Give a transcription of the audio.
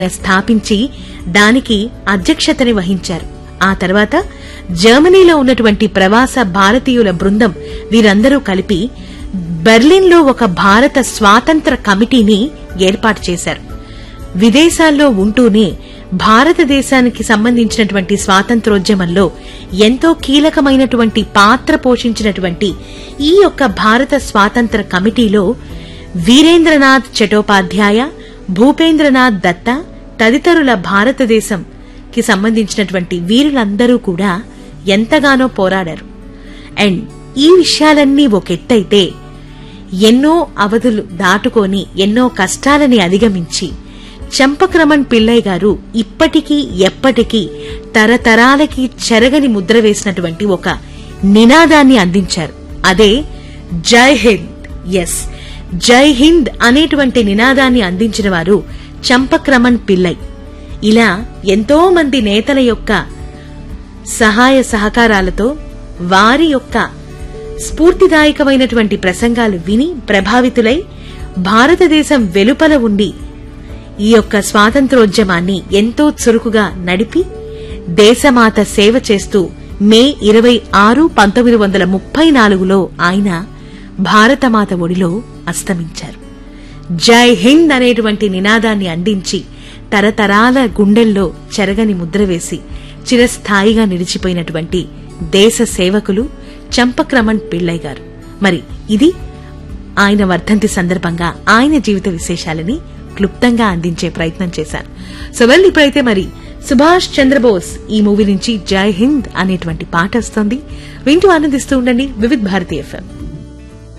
స్థాపించి దానికి అధ్యక్షతని వహించారు ఆ తర్వాత జర్మనీలో ఉన్నటువంటి ప్రవాస భారతీయుల బృందం వీరందరూ కలిపి బెర్లిన్లో ఒక భారత స్వాతంత్ర కమిటీని ఏర్పాటు చేశారు విదేశాల్లో ఉంటూనే భారతదేశానికి సంబంధించినటువంటి స్వాతంత్రోద్యమంలో ఎంతో కీలకమైనటువంటి పాత్ర పోషించినటువంటి ఈ యొక్క భారత స్వాతంత్ర కమిటీలో వీరేంద్రనాథ్ చటోపాధ్యాయ భూపేంద్రనాథ్ దత్త తదితరుల భారతదేశం కి సంబంధించినటువంటి వీరులందరూ కూడా ఎంతగానో పోరాడారు అండ్ ఈ విషయాలన్నీ ఒకెత్తైతే ఎన్నో అవధులు దాటుకొని ఎన్నో కష్టాలని అధిగమించి చంపక్రమణ్ పిల్లయ్య గారు ఇప్పటికీ ఎప్పటికీ తరతరాలకి చెరగని ముద్ర వేసినటువంటి ఒక నినాదాన్ని అందించారు అదే జై హింద్ ఎస్ జై హింద్ అనేటువంటి నినాదాన్ని అందించిన వారు చంపక్రమణ్ పిల్లై ఇలా ఎంతో మంది నేతల యొక్క సహాయ సహకారాలతో వారి యొక్క స్ఫూర్తిదాయకమైనటువంటి ప్రసంగాలు విని ప్రభావితులై భారతదేశం వెలుపల ఉండి ఈ యొక్క స్వాతంత్రోద్యమాన్ని ఎంతో చురుకుగా నడిపి దేశమాత సేవ చేస్తూ మే ఇరవై ఆరు పంతొమ్మిది వందల ముప్పై నాలుగులో ఆయన భారతమాత ఒడిలో అస్తమించారు జై హింద్ అనేటువంటి నినాదాన్ని అందించి తరతరాల గుండెల్లో చెరగని ముద్ర వేసి చిరస్థాయిగా నిలిచిపోయినటువంటి దేశ సేవకులు చంపక్రమణ్ పిళ్ళయ్ గారు మరి ఇది ఆయన వర్ధంతి సందర్భంగా ఆయన జీవిత విశేషాలని క్లుప్తంగా అందించే ప్రయత్నం చేశారు సో వెల్ ఇప్పుడైతే మరి సుభాష్ చంద్రబోస్ ఈ మూవీ నుంచి జై హింద్ అనేటువంటి పాట వస్తుంది వింటూ ఆనందిస్తూ ఉండండి వివిధ్ భారతి ఎఫ్ఎం